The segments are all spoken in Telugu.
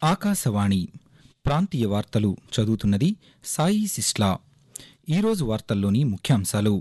ఆకాశవాణి ప్రాంతీయ వార్తలు చదువుతున్నది సాయి సిస్లా ఈరోజు వార్తల్లోని ముఖ్యాంశాలు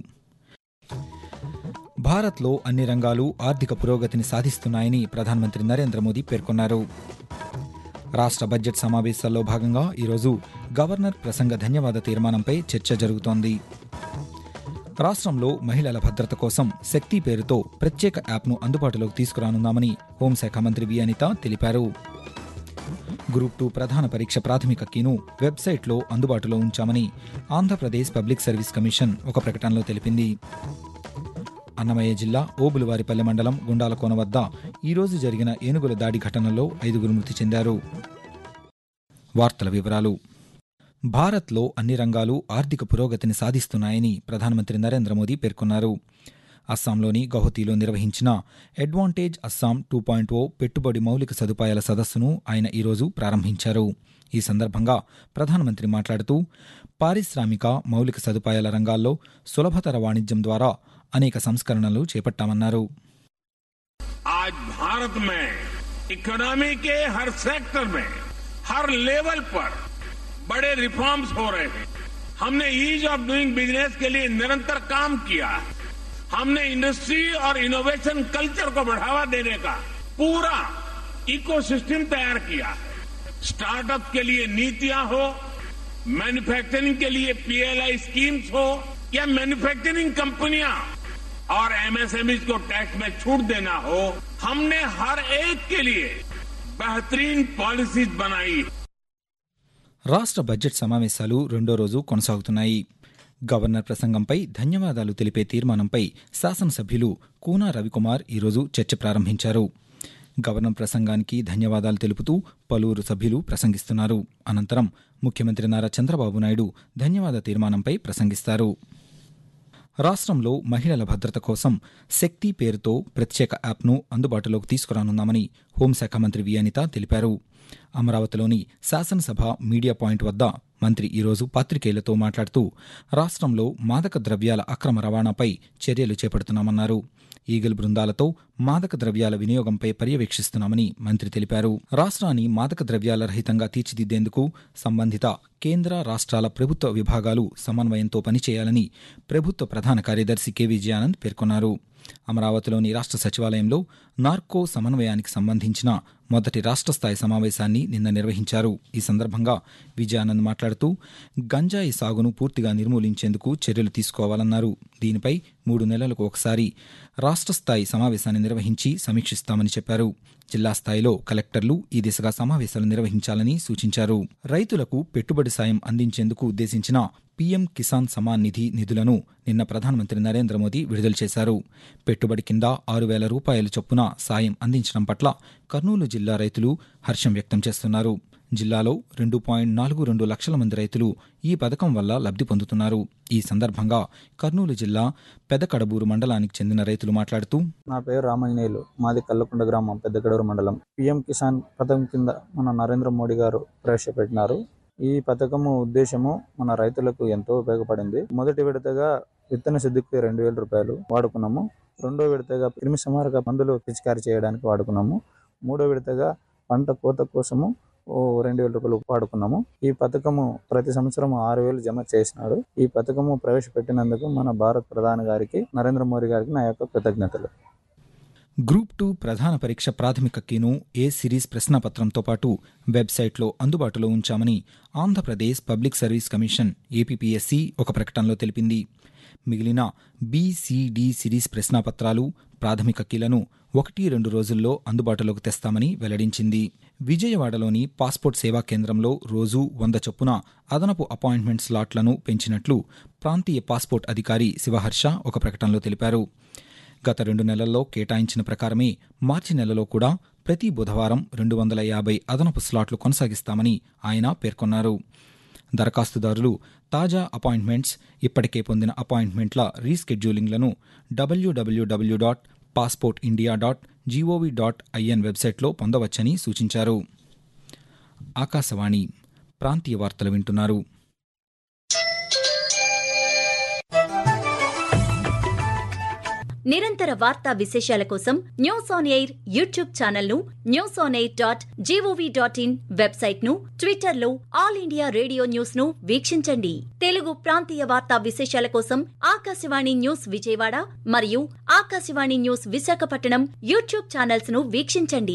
భారత్లో అన్ని రంగాలు ఆర్థిక పురోగతిని సాధిస్తున్నాయని ప్రధానమంత్రి నరేంద్ర మోదీ పేర్కొన్నారు రాష్ట్ర బడ్జెట్ సమావేశాల్లో భాగంగా ఈరోజు గవర్నర్ ప్రసంగ ధన్యవాద తీర్మానంపై చర్చ జరుగుతోంది రాష్ట్రంలో మహిళల భద్రత కోసం శక్తి పేరుతో ప్రత్యేక యాప్ను అందుబాటులోకి తీసుకురానున్నామని హోంశాఖ మంత్రి వి అనిత తెలిపారు గ్రూప్ టూ ప్రధాన పరీక్ష ప్రాథమిక కీను వెబ్సైట్లో అందుబాటులో ఉంచామని ఆంధ్రప్రదేశ్ పబ్లిక్ సర్వీస్ కమిషన్ ఒక ప్రకటనలో తెలిపింది అన్నమయ్య జిల్లా ఓబులవారిపల్లె మండలం గుండాలకోన వద్ద ఈరోజు జరిగిన ఏనుగుల దాడి ఘటనలో ఐదుగురు మృతి చెందారు వార్తల వివరాలు భారత్లో అన్ని రంగాలు ఆర్థిక పురోగతిని సాధిస్తున్నాయని ప్రధానమంత్రి నరేంద్ర మోదీ పేర్కొన్నారు అస్సాంలోని గౌహతిలో నిర్వహించిన advantage Assam two point O పెట్టుబడి మౌలిక సదుపాయాల సదస్సును ఆయన ఈరోజు ప్రారంభించారు ఈ సందర్భంగా ప్రధానమంత్రి మాట్లాడుతూ పారిశ్రామిక మౌలిక సదుపాయాల రంగాల్లో సులభతర వాణిజ్యం ద్వారా అనేక సంస్కరణలు చేపట్టామన్నారు आज भारत में इकोनॉमी के हर सेक्टर में हर लेवल पर बड़े रिफॉर्म्स हो रहे हैं हमने ईज ऑफ डूइंग बिजनेस के लिए निरंतर काम किया है हमने इंडस्ट्री और इनोवेशन कल्चर को बढ़ावा देने का पूरा इकोसिस्टम तैयार किया है स्टार्टअप के लिए नीतियां हो मैन्युफैक्चरिंग के लिए पीएलआई स्कीम्स हो या मैन्युफैक्चरिंग कंपनियां और एमएसएमई को टैक्स में छूट देना हो हमने हर एक के लिए बेहतरीन पॉलिसीज बनाई రాష్ట్ర బడ్జెట్ సమావేశాలు రెండో రోజు కొనసాగుతున్నాయి గవర్నర్ ప్రసంగంపై ధన్యవాదాలు తెలిపే తీర్మానంపై శాసనసభ్యులు కూనా రవికుమార్ ఈరోజు చర్చ ప్రారంభించారు గవర్నర్ ప్రసంగానికి ధన్యవాదాలు తెలుపుతూ పలువురు సభ్యులు ప్రసంగిస్తున్నారు అనంతరం ముఖ్యమంత్రి నారా చంద్రబాబు నాయుడు ధన్యవాద తీర్మానంపై ప్రసంగిస్తారు రాష్ట్రంలో మహిళల భద్రత కోసం శక్తి పేరుతో ప్రత్యేక యాప్ను అందుబాటులోకి తీసుకురానున్నామని హోంశాఖ మంత్రి వి అనిత తెలిపారు అమరావతిలోని శాసనసభ మీడియా పాయింట్ వద్ద మంత్రి ఈరోజు పాత్రికేయులతో మాట్లాడుతూ రాష్ట్రంలో మాదక ద్రవ్యాల అక్రమ రవాణాపై చర్యలు చేపడుతున్నామన్నారు ఈగల్ బృందాలతో మాదక ద్రవ్యాల వినియోగంపై పర్యవేక్షిస్తున్నామని మంత్రి తెలిపారు రాష్ట్రాన్ని మాదక ద్రవ్యాల రహితంగా తీర్చిదిద్దేందుకు సంబంధిత కేంద్ర రాష్ట్రాల ప్రభుత్వ విభాగాలు సమన్వయంతో పనిచేయాలని ప్రభుత్వ ప్రధాన కార్యదర్శి కె విజయానంద్ పేర్కొన్నారు అమరావతిలోని రాష్ట్ర సచివాలయంలో నార్కో సమన్వయానికి సంబంధించిన మొదటి రాష్ట్ర స్థాయి సమావేశాన్ని నిన్న నిర్వహించారు ఈ సందర్భంగా విజయానంద్ మాట్లాడుతూ గంజాయి సాగును పూర్తిగా నిర్మూలించేందుకు చర్యలు తీసుకోవాలన్నారు దీనిపై మూడు నెలలకు ఒకసారి రాష్ట్ర స్థాయి సమావేశాన్ని నిర్వహించి సమీక్షిస్తామని చెప్పారు జిల్లా స్థాయిలో కలెక్టర్లు ఈ దిశగా సమావేశాలు నిర్వహించాలని సూచించారు రైతులకు పెట్టుబడి సాయం అందించేందుకు ఉద్దేశించిన పీఎం కిసాన్ సమాన్ నిధి నిధులను నిన్న ప్రధానమంత్రి నరేంద్ర మోదీ విడుదల చేశారు పెట్టుబడి కింద ఆరు వేల రూపాయల చొప్పున సాయం అందించడం పట్ల కర్నూలు జిల్లా రైతులు హర్షం వ్యక్తం చేస్తున్నారు జిల్లాలో రెండు పాయింట్ నాలుగు రెండు లక్షల మంది రైతులు ఈ పథకం వల్ల లబ్ధి పొందుతున్నారు ఈ సందర్భంగా కర్నూలు జిల్లా పెదకడబూరు మండలానికి చెందిన రైతులు మాట్లాడుతూ నా పేరు రామాంజనేయులు మాది కల్లకొండ గ్రామం పెద్దకడూరు మండలం పిఎం కిసాన్ పథకం కింద మన నరేంద్ర మోడీ గారు ప్రవేశపెట్టినారు ఈ పథకము ఉద్దేశము మన రైతులకు ఎంతో ఉపయోగపడింది మొదటి విడతగా విత్తన శుద్ధికి రెండు వేల రూపాయలు వాడుకున్నాము రెండో విడతగా క్రిమి సంహారక మందులు పిచికారీ చేయడానికి వాడుకున్నాము మూడో విడతగా పంట కోత కోసము ఓ రెండు వేల రూపాయలు వాడుకున్నాము ఈ పథకము ప్రతి సంవత్సరం ఆరు వేలు జమ చేసినాడు ఈ పథకము ప్రవేశపెట్టినందుకు మన భారత ప్రధాని గారికి నరేంద్ర మోడీ గారికి నా యొక్క కృతజ్ఞతలు గ్రూప్ టూ ప్రధాన పరీక్ష ప్రాథమిక కీను ఏ సిరీస్ ప్రశ్నాపత్రంతో పాటు వెబ్సైట్లో అందుబాటులో ఉంచామని Andhra Pradesh public service commission APPSC ఒక ప్రకటనలో తెలిపింది మిగిలిన బీసీడీ సిరీస్ ప్రశ్నాపత్రాలు ప్రాథమిక కీలను ఒకటి రెండు రోజుల్లో అందుబాటులోకి తెస్తామని వెల్లడించింది విజయవాడలోని పాస్పోర్ట్ సేవా కేంద్రంలో రోజు వంద చొప్పున అదనపు అపాయింట్మెంట్ స్లాట్లను పెంచినట్లు ప్రాంతీయ పాస్పోర్ట్ అధికారి శివహర్ష ఒక ప్రకటనలో తెలిపారు గత రెండు నెలల్లో కేటాయించిన ప్రకారమే మార్చి నెలలో కూడా ప్రతి బుధవారం రెండు వందల యాభై అదనపు స్లాట్లు కొనసాగిస్తామని ఆయన పేర్కొన్నారు దరఖాస్తుదారులు తాజా అపాయింట్మెంట్స్ ఇప్పటికే పొందిన అపాయింట్మెంట్ల రీస్కెడ్యూలింగ్లను W W W dot passport India dot G O V dot I N వెబ్సైట్లో పొందవచ్చని సూచించారు ఆకాశవాణి ప్రాంతీయ వార్తలు వింటున్నారు నిరంతర వార్తా విశేషాల కోసం news on air YouTube channel ను news on air dot G O V dot in website ను ట్విట్టర్ లో ఆల్ ఇండియా రేడియో న్యూస్ ను వీక్షించండి తెలుగు ప్రాంతీయ వార్తా విశేషాల కోసం ఆకాశవాణి న్యూస్ విజయవాడ మరియు Akashvani news Visakhapatnam YouTube channels ను వీక్షించండి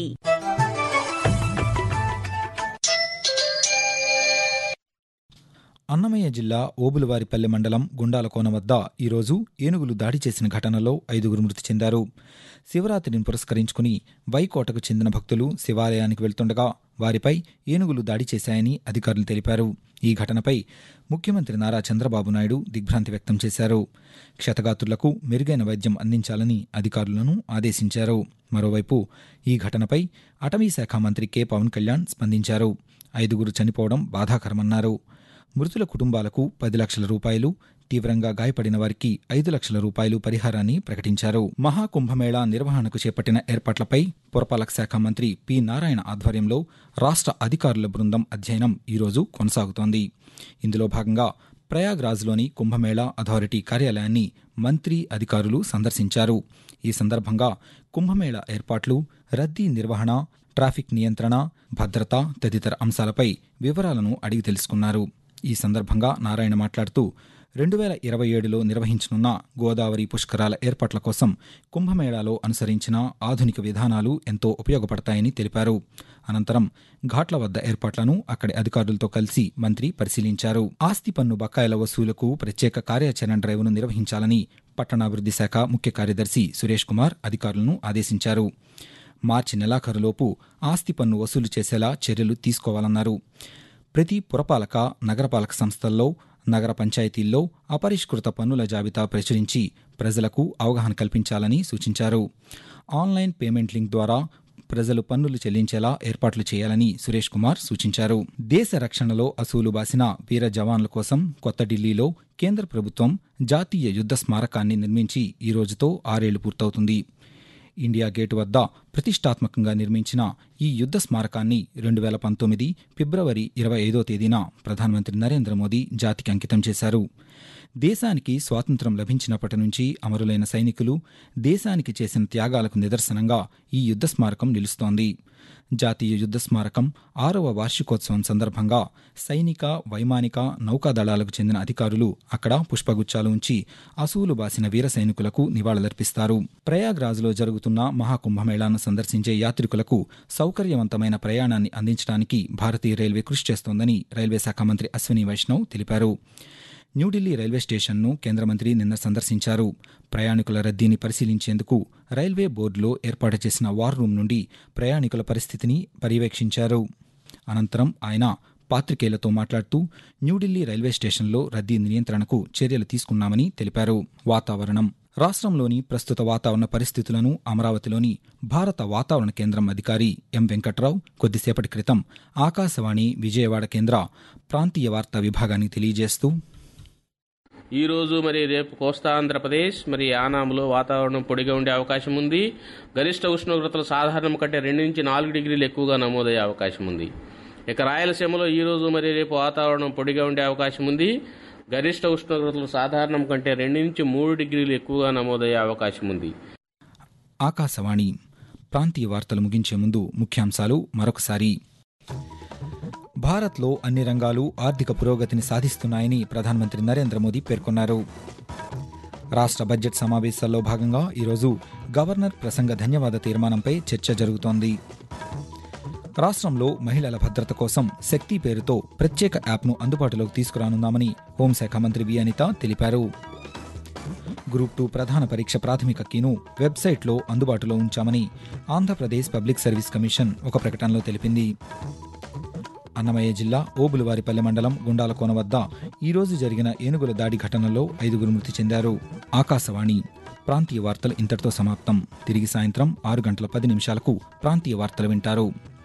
అన్నమయ్య జిల్లా ఓబులవారిపల్లె మండలం గుండాలకోన వద్ద ఈరోజు ఏనుగులు దాడి చేసిన ఘటనలో ఐదుగురు మృతి చెందారు శివరాత్రిని పురస్కరించుకుని వైకోటకు చెందిన భక్తులు శివాలయానికి వెళ్తుండగా వారిపై ఏనుగులు దాడి చేశాయని అధికారులు తెలిపారు ఈ ఘటనపై ముఖ్యమంత్రి నారా చంద్రబాబు నాయుడు దిగ్భ్రాంతి వ్యక్తం చేశారు క్షతగాత్రులకు మెరుగైన వైద్యం అందించాలని అధికారులను ఆదేశించారు మరోవైపు ఈ ఘటనపై అటవీ శాఖ మంత్రి కె పవన్ కళ్యాణ్ స్పందించారు ఐదుగురు చనిపోవడం బాధాకరమన్నారు మృతుల కుటుంబాలకు పది లక్షల రూపాయలు తీవ్రంగా గాయపడిన వారికి ఐదు లక్షల రూపాయలు పరిహారాన్ని ప్రకటించారు మహాకుంభమేళా నిర్వహణకు చేపట్టిన ఏర్పాట్లపై పురపాలక శాఖ మంత్రి పి నారాయణ ఆధ్వర్యంలో రాష్ట్ర అధికారుల బృందం అధ్యయనం ఈరోజు కొనసాగుతోంది ఇందులో భాగంగా ప్రయాగ్రాజ్లోని కుంభమేళా అథారిటీ కార్యాలయాన్ని మంత్రి అధికారులు సందర్శించారు ఈ సందర్భంగా కుంభమేళా ఏర్పాట్లు రద్దీ నిర్వహణ ట్రాఫిక్ నియంత్రణ భద్రత తదితర అంశాలపై వివరాలను అడిగి తెలుసుకున్నారు ఈ సందర్భంగా నారాయణ మాట్లాడుతూ రెండు వేల ఇరవై ఏడులో నిర్వహించనున్న గోదావరి పుష్కరాల ఏర్పాట్ల కోసం కుంభమేళాలో అనుసరించిన ఆధునిక విధానాలు ఎంతో ఉపయోగపడతాయని తెలిపారు అనంతరం ఘాట్ల వద్ద ఏర్పాట్లను అక్కడి అధికారులతో కలిసి మంత్రి పరిశీలించారు ఆస్తి పన్ను బకాయిల వసూలుకు ప్రత్యేక కార్యాచరణ డ్రైవ్ను నిర్వహించాలని పట్టణాభివృద్ధి శాఖ ముఖ్య కార్యదర్శి సురేష్ కుమార్ అధికారులను ఆదేశించారు మార్చి నెలాఖరులోపు ఆస్తి పన్ను వసూలు చేసేలా చర్యలు తీసుకోవాలన్నారు ప్రతి పురపాలక నగరపాలక సంస్థల్లో నగర పంచాయతీల్లో అపరిష్కృత పన్నుల జాబితా ప్రచురించి ప్రజలకు అవగాహన కల్పించాలని సూచించారు ఆన్లైన్ పేమెంట్ లింక్ ద్వారా ప్రజలు పన్నులు చెల్లించేలా ఏర్పాట్లు చేయాలని సురేష్ కుమార్ సూచించారు దేశ రక్షణలో అసూలు బాసిన వీర జవాన్ల కోసం కొత్త ఢిల్లీలో కేంద్ర ప్రభుత్వం జాతీయ యుద్ధ స్మారకాన్ని నిర్మించి ఈ రోజుతో ఆరేళ్లు పూర్తవుతుంది ఇండియా గేట్ వద్ద ప్రతిష్టాత్మకంగా నిర్మించిన ఈ యుద్ధ స్మారకాన్ని రెండు వేల పంతొమ్మిది ఫిబ్రవరి ఇరవై ఐదో తేదీన ప్రధానమంత్రి నరేంద్ర మోదీ జాతికి అంకితం చేశారు దేశానికి స్వాతంత్రం లభించినప్పటి నుంచి అమరులైన సైనికులు దేశానికి చేసిన త్యాగాలకు నిదర్శనంగా ఈ యుద్ధ స్మారకం నిలుస్తోంది జాతీయ యుద్ధ స్మారకం ఆరవ వార్షికోత్సవం సందర్భంగా సైనిక వైమానిక నౌకాదళాలకు చెందిన అధికారులు అక్కడ పుష్పగుచ్చాలు ఉంచి అసూలు బాసిన వీర సైనికులకు నివాళులర్పిస్తారు ప్రయాగ్రాజ్లో జరుగుతున్న మహాకుంభమేళాను సందర్శించే యాత్రికులకు సౌకర్యవంతమైన ప్రయాణాన్ని అందించడానికి భారతీయ రైల్వే కృషి చేస్తోందని రైల్వే శాఖ మంత్రి అశ్విని వైష్ణవ్ తెలిపారు న్యూఢిల్లీ రైల్వే స్టేషన్ను కేంద్ర మంత్రి నిన్న సందర్శించారు ప్రయాణికుల రద్దీని పరిశీలించేందుకు రైల్వే బోర్డులో ఏర్పాటు చేసిన వార్ రూమ్ నుండి ప్రయాణికుల పరిస్థితిని పర్యవేక్షించారు అనంతరం ఆయన పాత్రికేయులతో మాట్లాడుతూ న్యూఢిల్లీ రైల్వే స్టేషన్లో రద్దీ నియంత్రణకు చర్యలు తీసుకున్నామని తెలిపారు వాతావరణం రాష్ట్రంలోని ప్రస్తుత వాతావరణ పరిస్థితులను అమరావతిలోని భారత వాతావరణ కేంద్రం అధికారి ఎం వెంకట్రావు కొద్దిసేపటి క్రితం ఆకాశవాణి విజయవాడ కేంద్ర ప్రాంతీయ వార్తా విభాగానికి తెలియజేస్తూ ఈ రోజు మరి రేపు కోస్తాంధ్రప్రదేశ్ మరి యానాంలో వాతావరణం పొడిగా ఉండే అవకాశం ఉంది గరిష్ట ఉష్ణోగ్రతలు సాధారణం కంటే రెండు నుంచి నాలుగు డిగ్రీలు ఎక్కువగా నమోదయ్యే అవకాశం ఉంది ఇక రాయలసీమలో ఈ రోజు మరి రేపు వాతావరణం పొడిగా ఉండే అవకాశం ఉంది గరిష్ట ఉష్ణోగ్రతలు సాధారణం కంటే రెండు నుంచి మూడు డిగ్రీలు ఎక్కువగా నమోదయ్యే అవకాశం ఉంది ఆకాశవాణి ప్రాంతీయ వార్తలు ముగించే ముందు ముఖ్యాంశాలు మరొకసారి భారత్లో అన్ని రంగాలు ఆర్థిక పురోగతిని సాధిస్తున్నాయని ప్రధానమంత్రి నరేంద్ర మోదీ పేర్కొన్నారు రాష్ట్ర బడ్జెట్ సమావేశాల్లో భాగంగా ఈరోజు గవర్నర్ ప్రసంగ ధన్యవాద తీర్మానంపై చర్చ జరుగుతోంది రాష్ట్రంలో మహిళల భద్రత కోసం శక్తి పేరుతో ప్రత్యేక యాప్ను అందుబాటులోకి తీసుకురానున్నామని హోంశాఖ మంత్రి వి అనిత తెలిపారు గ్రూప్ టూ ప్రధాన పరీక్ష ప్రాథమిక కీను వెబ్సైట్లో అందుబాటులో ఉంచామని ఆంధ్రప్రదేశ్ పబ్లిక్ సర్వీస్ కమిషన్ ఒక ప్రకటనలో తెలిపింది అన్నమయ్య జిల్లా ఓబులవారిపల్లె మండలం గుండాలకోన వద్ద ఈరోజు జరిగిన ఏనుగుల దాడి ఘటనలో ఐదుగురు మృతి చెందారు ఆకాశవాణి ప్రాంతీయ వార్తలు ఇంతటితో సమాప్తం తిరిగి సాయంత్రం ఆరు గంటల పది నిమిషాలకు ప్రాంతీయ వార్తలు వింటారు